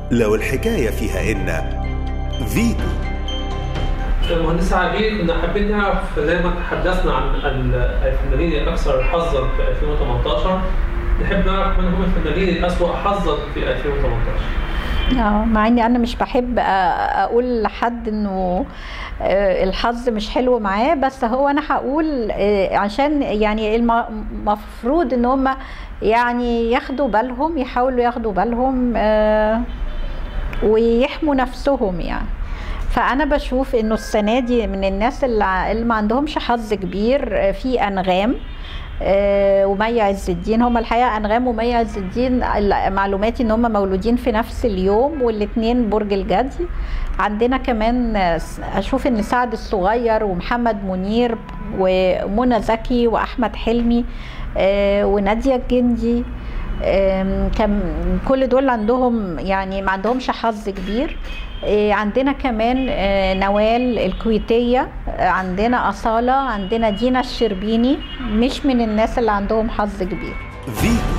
لو الحكاية فيها إن فيتو مهندسة عبير كنا حابين نعرف زي ما تحدثنا عن الفنانين الأكثر حظا في 2018 نحب نعرف من هم الفنانين الأسوأ حظا في 2018 اه مع اني انا مش بحب اقول لحد انه الحظ مش حلو معاه بس هو انا هقول عشان يعني المفروض ان هم يعني ياخدوا بالهم يحاولوا ياخدوا بالهم ويحموا نفسهم يعني فانا بشوف انه السنه دي من الناس اللي ما عندهمش حظ كبير في انغام ومي عز الدين هم الحقيقه انغام ومي عز الدين معلوماتي ان هم مولودين في نفس اليوم والاثنين برج الجدي عندنا كمان اشوف ان سعد الصغير ومحمد منير ومنى زكي واحمد حلمي وناديه الجندي كم كل دول عندهم يعني ما عندهمش حظ كبير عندنا كمان نوال الكويتية عندنا أصالة عندنا دينا الشربيني مش من الناس اللي عندهم حظ كبير فيتو